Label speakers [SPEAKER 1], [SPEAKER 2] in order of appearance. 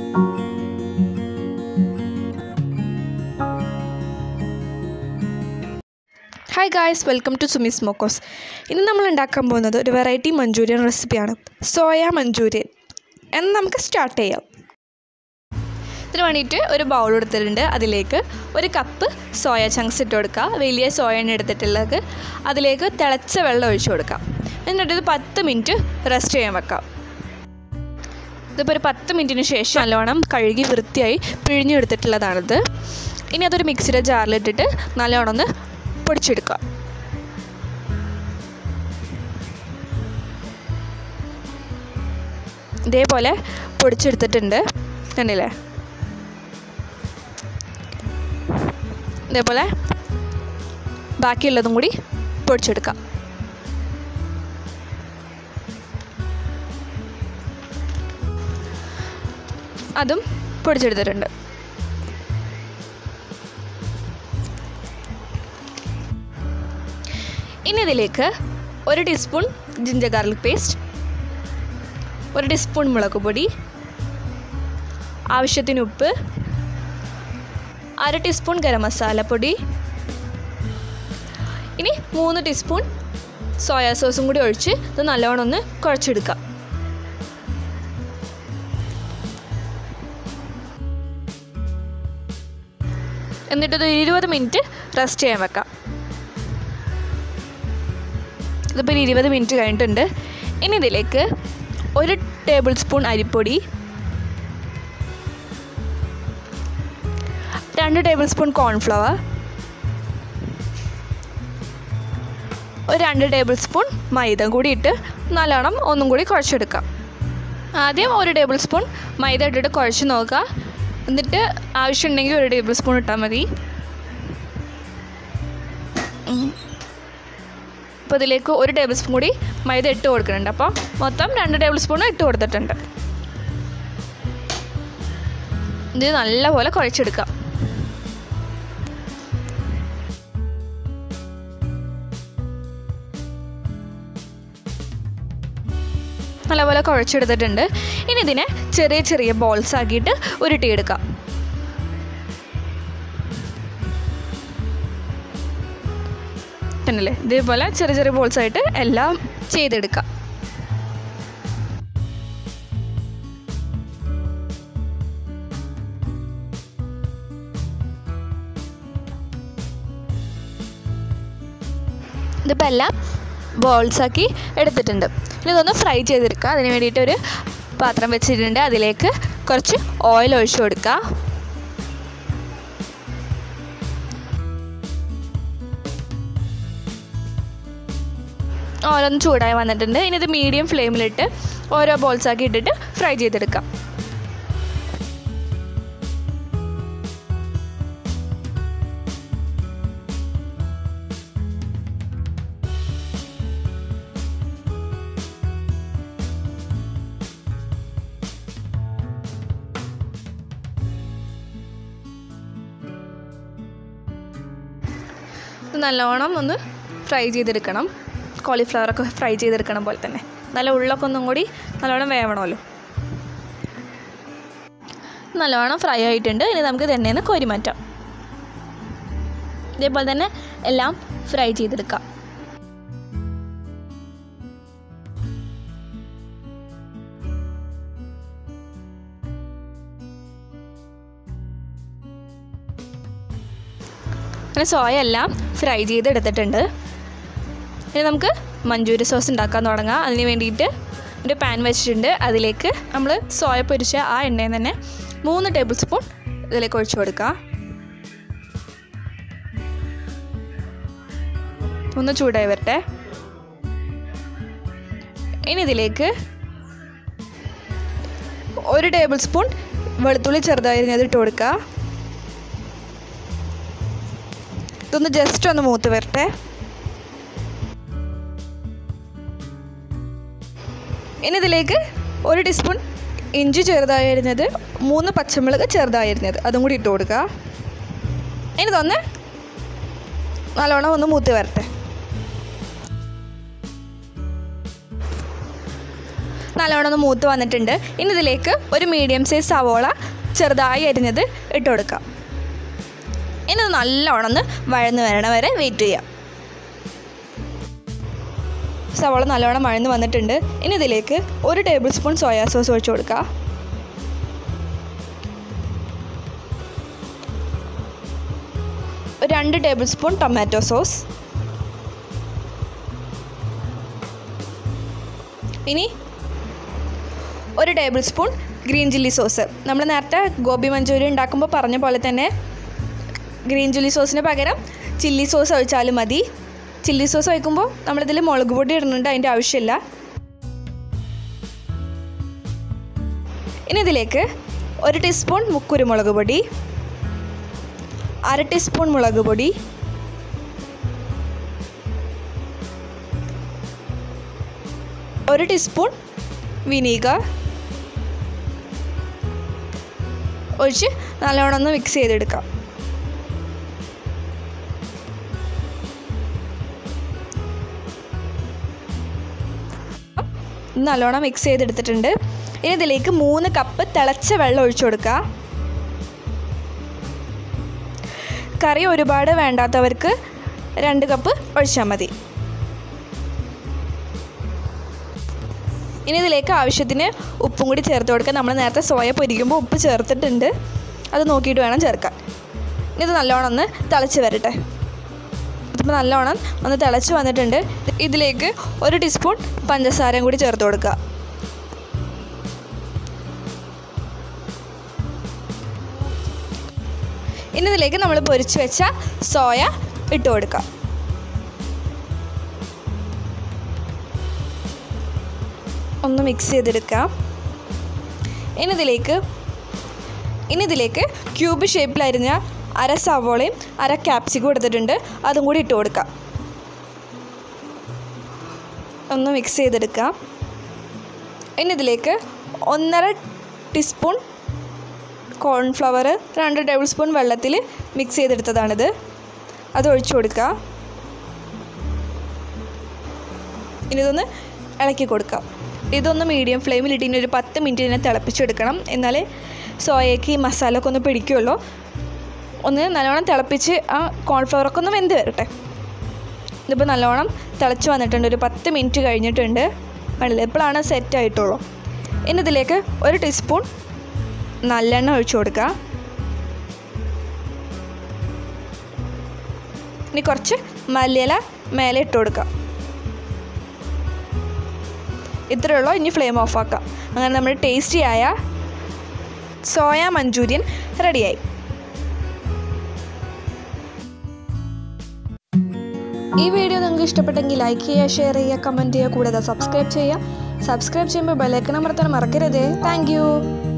[SPEAKER 1] hi guys welcome to സുമിസ് മോക്കോസ് ഇന്ന് നമ്മൾ ഉണ്ടാക്കാൻ പോകുന്നത് ഒരു വെറൈറ്റി മഞ്ചൂരിയൻ റെസിപ്പിയാണ് സോയ മഞ്ചൂരിയൻ എന്ന് നമുക്ക് സ്റ്റാർട്ട് ചെയ്യാം ഇതിന് വേണ്ടിയിട്ട് ഒരു ബൗൾ എടുത്തിട്ടുണ്ട് അതിലേക്ക് ഒരു കപ്പ് സോയ ചങ്ക്സ് ഇട്ട് കൊടുക്കുക വലിയ സോയ എണ്ണ എടുത്തിട്ടുള്ളത് അതിലേക്ക് തിളച്ച വെള്ളം ഒഴിച്ചു കൊടുക്കാം എന്നിട്ട് ഇത് പത്ത് മിനിറ്റ് റെസ്റ്റ് ചെയ്യാൻ വെക്കാം ഇതിപ്പോൾ ഒരു പത്ത് മിനിറ്റിന് ശേഷം നല്ലോണം കഴുകി വൃത്തിയായി പിഴിഞ്ഞെടുത്തിട്ടുള്ളതാണിത് ഇനി അതൊരു മിക്സിയുടെ ജാറിലിട്ടിട്ട് നല്ലോണം ഒന്ന് പൊടിച്ചെടുക്കുക ഇതേപോലെ പൊടിച്ചെടുത്തിട്ടുണ്ട് കണ്ടില്ലേ ഇതേപോലെ ബാക്കിയുള്ളതും കൂടി പൊടിച്ചെടുക്കാം അതും പൊടിച്ചെടുത്തിട്ടുണ്ട് ഇനി ഇതിലേക്ക് ഒരു ടീസ്പൂൺ ജിഞ്ചർ ഗാർലിക് പേസ്റ്റ് ഒരു ടീസ്പൂൺ മുളക് പൊടി ആവശ്യത്തിന് ഉപ്പ് അര ടീസ്പൂൺ ഗരം മസാലപ്പൊടി ഇനി മൂന്ന് ടീസ്പൂൺ സോയാ സോസും കൂടി ഒഴിച്ച് ഇത് നല്ലോണം ഒന്ന് കുഴച്ചെടുക്കാം എന്നിട്ടത് ഇരുപത് മിനിറ്റ് റെസ്റ്റ് ചെയ്യാൻ വെക്കാം ഇതിപ്പോൾ ഒരു ഇരുപത് മിനിറ്റ് കഴിഞ്ഞിട്ടുണ്ട് ഇനി ഇതിലേക്ക് ഒരു ടേബിൾ സ്പൂൺ അരിപ്പൊടി രണ്ട് ടേബിൾ സ്പൂൺ കോൺഫ്ലവർ ഒരു രണ്ട് ടേബിൾ സ്പൂൺ മൈദ കൂടി ഇട്ട് നല്ലോണം ഒന്നും കൂടി കുഴച്ചെടുക്കാം ആദ്യം ഒരു ടേബിൾ സ്പൂൺ മൈദ ഇട്ടിട്ട് കുഴച്ച് നോക്കുക എന്നിട്ട് ആവശ്യമുണ്ടെങ്കിൽ ഒരു ടേബിൾ സ്പൂൺ ഇട്ടാൽ മതി അപ്പോൾ ഇതിലേക്ക് ഒരു ടേബിൾ സ്പൂൺ കൂടി മൈദ ഇട്ട് കൊടുക്കുന്നുണ്ട് അപ്പോൾ മൊത്തം രണ്ട് ടേബിൾ സ്പൂൺ ഇട്ട് കൊടുത്തിട്ടുണ്ട് ഇത് നല്ലപോലെ കുഴച്ചെടുക്കാം നല്ലപോലെ കുഴച്ചെടുത്തിട്ടുണ്ട് ഇനി ഇതിനെ ചെറിയ ചെറിയ ബോൾസ് ആക്കിയിട്ട് ഉരുട്ടിയെടുക്കാം തന്നെയല്ലേ ഇതേപോലെ ചെറിയ ചെറിയ ബോൾസ് ആയിട്ട് എല്ലാം ചെയ്തെടുക്കാം ഇതിപ്പോൾ എല്ലാം ബോൾസാക്കി എടുത്തിട്ടുണ്ട് ഇനി ഇതൊന്ന് ഫ്രൈ ചെയ്തെടുക്കുക അതിന് വേണ്ടിയിട്ട് ഒരു പാത്രം വെച്ചിട്ടുണ്ട് അതിലേക്ക് കുറച്ച് ഓയിൽ ഒഴിച്ചു കൊടുക്കുക ഓരോന്ന് ചൂടായി വന്നിട്ടുണ്ട് ഇനി ഇത് മീഡിയം ഫ്ലെയിമിലിട്ട് ഓരോ ബോൾസാക്കി ഇട്ടിട്ട് ഫ്രൈ ചെയ്തെടുക്കാം ഇത് നല്ലോണം ഒന്ന് ഫ്രൈ ചെയ്തെടുക്കണം കോളിഫ്ലവറൊക്കെ ഫ്രൈ ചെയ്തെടുക്കണം പോലെ തന്നെ നല്ല ഉള്ളൊക്കെ ഒന്നും കൂടി നല്ലോണം വേവണമല്ലോ നല്ലോണം ഫ്രൈ ആയിട്ടുണ്ട് ഇനി നമുക്ക് തന്നെ നിന്ന് കോരി മാറ്റാം ഇതേപോലെ തന്നെ എല്ലാം ഫ്രൈ ചെയ്തെടുക്കാം അങ്ങനെ സോയ എല്ലാം ഫ്രൈ ചെയ്തെടുത്തിട്ടുണ്ട് ഇനി നമുക്ക് മഞ്ചൂരി സോസ് ഉണ്ടാക്കാൻ തുടങ്ങാം അതിന് വേണ്ടിയിട്ട് ഒരു പാൻ വെച്ചിട്ടുണ്ട് അതിലേക്ക് നമ്മൾ സോയ പൊരിച്ച ആ എണ്ണയിൽ തന്നെ മൂന്ന് ടേബിൾ സ്പൂൺ ഇതിലേക്ക് ഒഴിച്ചു കൊടുക്കുക ഒന്ന് ചൂടായി വരട്ടെ ഇനി ഇതിലേക്ക് ഒരു ടേബിൾ സ്പൂൺ വെളുത്തുള്ളി ചെറുതായി ഇട്ട് കൊടുക്കുക ഇതൊന്ന് ജസ്റ്റ് ഒന്ന് മൂത്ത് വരട്ടെ ഇനി ഇതിലേക്ക് ഒരു ടീസ്പൂൺ ഇഞ്ചി ചെറുതായി അരിഞ്ഞത് മൂന്ന് പച്ചമുളക് ചെറുതായി അരിഞ്ഞത് അതും കൂടി ഇട്ട് കൊടുക്കുക ഇനി ഇതൊന്ന് നല്ലോണം ഒന്ന് മൂത്ത് വരട്ടെ നല്ലോണം ഒന്ന് മൂത്ത് വന്നിട്ടുണ്ട് ഇനി ഇതിലേക്ക് ഒരു മീഡിയം സൈസ് സവോള ചെറുതായി അരിഞ്ഞത് ഇട്ട് കൊടുക്കാം ഇനി ഇത് നല്ലോണം ഒന്ന് വഴന്ന് വരണ വരെ വെയിറ്റ് ചെയ്യാം സവോള നല്ലോണം വഴന്ന് വന്നിട്ടുണ്ട് ഇനി ഇതിലേക്ക് ഒരു ടേബിൾ സ്പൂൺ സോയാ സോസ് ഒഴിച്ച് കൊടുക്കുക ഒരു രണ്ട് ടേബിൾ സ്പൂൺ ടൊമാറ്റോ സോസ് ഇനി ഒരു tablespoon green chilli sauce നമ്മൾ നേരത്തെ ഗോബി മഞ്ചൂരിയൻ ഉണ്ടാക്കുമ്പോൾ പറഞ്ഞ പോലെ തന്നെ ഗ്രീൻ ചില്ലി സോസിന് പകരം ചില്ലി സോസ് ഒഴിച്ചാലും മതി ചില്ലി സോസ് ഒഴിക്കുമ്പോൾ നമ്മളിതിൽ മുളക് പൊടി ഇടുന്നുണ്ട് അതിൻ്റെ ആവശ്യമില്ല ഇനി ഇതിലേക്ക് ഒരു ടീസ്പൂൺ കുരുമുളക് പൊടി അര ടീസ്പൂൺ മുളക് പൊടി ഒരു ടീസ്പൂൺ വിനീഗർ ഒഴിച്ച് നല്ലോണം ഒന്ന് മിക്സ് ചെയ്തെടുക്കാം നല്ലോണം മിക്സ് ചെയ്തെടുത്തിട്ടുണ്ട് ഇനി ഇതിലേക്ക് മൂന്ന് കപ്പ് തിളച്ച വെള്ളം ഒഴിച്ചു കൊടുക്കുക കറി ഒരുപാട് വേണ്ടാത്തവർക്ക് രണ്ട് കപ്പ് ഒഴിച്ചാൽ മതി ഇനി ഇതിലേക്ക് ആവശ്യത്തിന് ഉപ്പും കൂടി ചേർത്ത് കൊടുക്കുക നമ്മൾ നേരത്തെ സോയ പൊരിക്കുമ്പോൾ ഉപ്പ് ചേർത്തിട്ടുണ്ട് അത് നോക്കിയിട്ട് വേണം ചേർക്കാൻ ഇനി ഇത് നല്ലോണം ഒന്ന് തിളച്ച് വരട്ടെ ഇതിപ്പോൾ നല്ലോണം ഒന്ന് തിളച്ച് വന്നിട്ടുണ്ട് ഇതിലേക്ക് ഒരു ടീസ്പൂൺ പഞ്ചസാരയും കൂടി ചേർത്ത് കൊടുക്കുക ഇനി ഇതിലേക്ക് നമ്മൾ പൊരിച്ച് വെച്ച സോയ ഇട്ട് കൊടുക്കാം ഒന്ന് മിക്സ് ചെയ്തെടുക്കാം ഇനി ഇതിലേക്ക് ഇനി ഇതിലേക്ക് ക്യൂബ് ഷേപ്പിലരിഞ്ഞ അര സവോളയും അര ക്യാപ്സിക്കും എടുത്തിട്ടുണ്ട് അതും കൂടി ഇട്ട് കൊടുക്കാം ഒന്ന് മിക്സ് ചെയ്തെടുക്കാം ഇനി ഇതിലേക്ക് ഒന്നര ടീസ്പൂൺ കോൺഫ്ലവർ രണ്ട് ടേബിൾ സ്പൂൺ വെള്ളത്തിൽ മിക്സ് ചെയ്തെടുത്തതാണിത് അത് ഒഴിച്ചു കൊടുക്കുക ഇനി ഇതൊന്ന് ഇളക്കി കൊടുക്കാം ഇതൊന്ന് മീഡിയം ഫ്ലെയിമിൽ ഇട്ടിന് ഒരു പത്ത് മിനിറ്റ് ഇതിനെ തിളപ്പിച്ചെടുക്കണം എന്നാലേ സോയയ്ക്ക് ഈ മസാല ഒക്കെ ഒന്ന് പിടിക്കുള്ളൂ ഒന്ന് നല്ലോണം തിളപ്പിച്ച് ആ കോൺഫ്ലവറൊക്കെ ഒന്ന് വെന്ത് വരട്ടെ ഇതിപ്പോൾ നല്ലോണം തിളച്ച് വന്നിട്ടുണ്ട് ഒരു പത്ത് മിനിറ്റ് കഴിഞ്ഞിട്ടുണ്ട് കണ്ടില്ലേ ഇപ്പോഴാണ് സെറ്റ് ആയിട്ടുള്ളൂ ഇനി ഇതിലേക്ക് ഒരു ടീസ്പൂൺ നല്ലെണ്ണ ഒഴിച്ചു കൊടുക്കുക ഇനി കുറച്ച് മല്ലിയില മേലെ ഇട്ട് കൊടുക്കുക ഇത്രയേ ഉള്ളൂ ഇനി ഫ്ലെയിം ഓഫ് ആക്കാം അങ്ങനെ നമ്മുടെ ടേസ്റ്റി ആയ സോയ മഞ്ചൂരിയൻ റെഡിയായി ഈ വീഡിയോ നിങ്ങൾക്ക് ഇഷ്ടപ്പെട്ടെങ്കിൽ ലൈക്ക് ചെയ്യുക ഷെയർ ചെയ്യുക കമൻറ്റ് ചെയ്യുക കൂടാതെ സബ്സ്ക്രൈബ് ചെയ്യുക സബ്സ്ക്രൈബ് ചെയ്യുമ്പോൾ ബെല്ലൈക്കൺ അമർത്താൻ മറക്കരുതേ താങ്ക്